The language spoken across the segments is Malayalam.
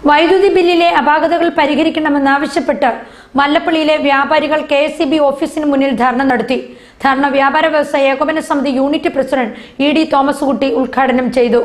വൈദ്യുതി ബില്ലിലെ അപാകതകൾ പരിഹരിക്കണമെന്നാവശ്യപ്പെട്ട് മല്ലപ്പള്ളിയിലെ വ്യാപാരികൾ കെ എസ് സി ബി ഓഫീസിന് മുന്നിൽ ധർണ നടത്തി ധർണ വ്യാപാര വ്യവസായ ഏകോപന സമിതി unit president E D Thomas Kutty ഉദ്ഘാടനം ചെയ്തു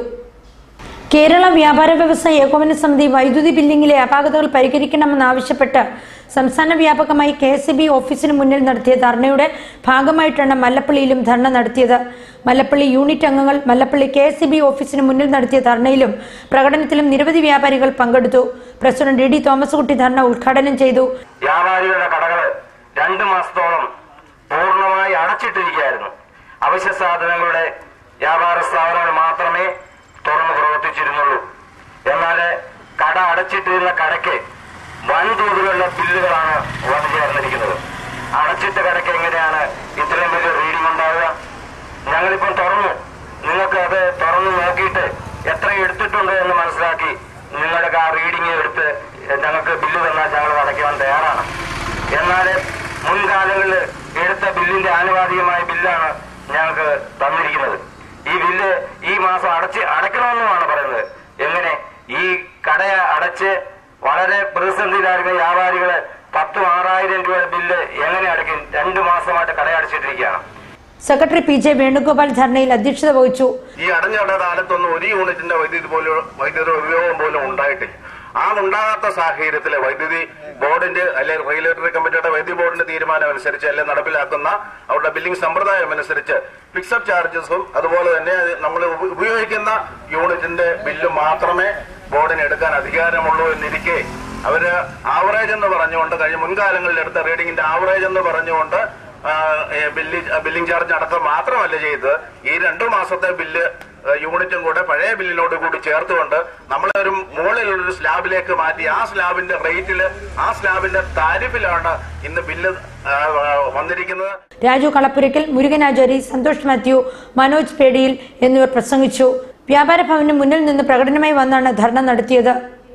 കേരള വ്യാപാര വ്യവസായ ഏകോപന സമിതി വൈദ്യുതി ബില്ലിംഗിലെ അപാകതകൾ പരിഹരിക്കണമെന്നാവശ്യപ്പെട്ട് സംസ്ഥാന വ്യാപകമായി കെ എസ് ബി ഓഫീസിന് മുന്നിൽ നടത്തിയ ധർണയുടെ ഭാഗമായിട്ടാണ് മല്ലപ്പള്ളിയിലും ധർണ നടത്തിയത് മല്ലപ്പള്ളി യൂണിറ്റ് അംഗങ്ങൾ മല്ലപ്പള്ളി കെ എസ് ബി ഓഫീസിന് മുന്നിൽ നടത്തിയ ധർണയിലും പ്രകടനത്തിലും നിരവധി വ്യാപാരികൾ പങ്കെടുത്തു പ്രസിഡന്റ് ഇ ഡി തോമസ് കുട്ടി ധർണ ഉദ്ഘാടനം ചെയ്തു വ്യാപാരികളുടെ കടകൾ രണ്ട് മാസത്തോളം പൂർണ്ണമായി അടച്ചിട്ടിരിക്കുകയായിരുന്നു അവശ്യ സാധനങ്ങളുടെ വ്യാപാര സ്ഥാപനങ്ങൾ മാത്രമേ തുറന്ന് പ്രവർത്തിച്ചിരുന്നുള്ളൂ എന്നാൽ കട അടച്ചിട്ടിരുന്ന കടയ്ക്ക് വൻതോതിലുള്ള ബില്ലുകളാണ് വന്നു ചേർന്നിരിക്കുന്നത് അടച്ചിട്ട കടയ്ക്ക് എങ്ങനെയാണ് ഇത്രയും വലിയ റീഡിംഗ് ഉണ്ടാവുക ഞങ്ങളിപ്പം തുറന്നു നിങ്ങൾക്ക് അത് തുറന്നു നോക്കിയിട്ട് എത്ര എടുത്തിട്ടുണ്ട് എന്ന് മനസ്സിലാക്കി നിങ്ങളുടെ ആ റീഡിംഗ് എടുത്ത് ഞങ്ങൾക്ക് ബില്ല് തന്നാൽ ഞങ്ങൾ അത് അടയ്ക്കാൻ തയ്യാറാണ് എന്നാൽ മുൻകാലങ്ങളിൽ എടുത്ത ബില്ലിന്റെ ആനുപാതികമായ ബില്ലാണ് ഞങ്ങൾക്ക് തന്നിരിക്കുന്നത് ഈ ബില്ല് ഈ മാസം അടച്ച് അടയ്ക്കണമെന്നുമാണ് പറയുന്നത് എങ്ങനെ ഈ കട അടച്ച് വളരെ പ്രതിസന്ധിയിലായിരുന്ന വ്യാപാരികള് പത്തും ആറായിരം രൂപയുടെ ബില്ല് എങ്ങനെ അടയ്ക്കും രണ്ടു മാസമായിട്ട് കട അടച്ചിട്ടിരിക്കുകയാണ് സെക്രട്ടറി പി ജെ വേണുഗോപാൽ ധർണയിൽ അധ്യക്ഷത വഹിച്ചു ഈ അടഞ്ഞട കാലത്തൊന്നും ഒരു യൂണിറ്റിന്റെ വൈദ്യുതി പോലും വൈദ്യുതി ഉപയോഗം പോലും ഉണ്ടായിട്ടില്ല ആ ഉണ്ടാകാത്ത സാഹചര്യത്തിൽ വൈദ്യുതി ബോർഡിന്റെ അല്ലെങ്കിൽ റെഗുലേറ്ററി കമ്മിറ്റിയുടെ വൈദ്യുതി ബോർഡിന്റെ തീരുമാനം അനുസരിച്ച് അല്ലെങ്കിൽ നടപ്പിലാക്കുന്ന അവരുടെ ബില്ലിംഗ് സമ്പ്രദായം അനുസരിച്ച് ഫിക്സഡ് ചാർജസും അതുപോലെ തന്നെ നമ്മൾ ഉപ- ഉപയോഗിക്കുന്ന യൂണിറ്റിന്റെ ബില്ല് മാത്രമേ ബോർഡിന് എടുക്കാൻ അധികാരമുള്ളൂ എന്നിരിക്കെ അവര് ആവറേജ് എന്ന് പറഞ്ഞുകൊണ്ട് കഴിഞ്ഞ മുൻകാലങ്ങളിൽ എടുത്ത റീഡിംഗിന്റെ ആവറേജ് എന്ന് പറഞ്ഞുകൊണ്ട് ആ, ഏ, ബില്ല് ബില്ലിംഗ് ചാർജ് അടക്കം മാത്രമല്ല ചെയ്തത് ഈ രണ്ടു മാസത്തെ ബില്ല് ഏ, യൂണിറ്റും കൂടെ പഴയ ബില്ലിനോട് കൂടി ചേർത്തുകൊണ്ട് നമ്മളെ ഒരു മുകളിലുള്ളൊരു സ്ലാബിലേക്ക് മാറ്റി ആ സ്ലാബിന്റെ റേറ്റിൽ ആ സ്ലാബിന്റെ താരിഫിലാണ് ഇന്ന് ബില്ല് ആ, ആ, വന്നിരിക്കുന്നത് രാജു കളപ്പുരയ്ക്കൽ മുരുകൻ ആചാരി സന്തോഷ് മാത്യു മനോജ് പേടിയിൽ എന്നിവർ പ്രസംഗിച്ചു വ്യാപാര ഭവന് മുന്നിൽ നിന്ന് പ്രകടനമായി വന്നാണ് ധർണ നടത്തിയത്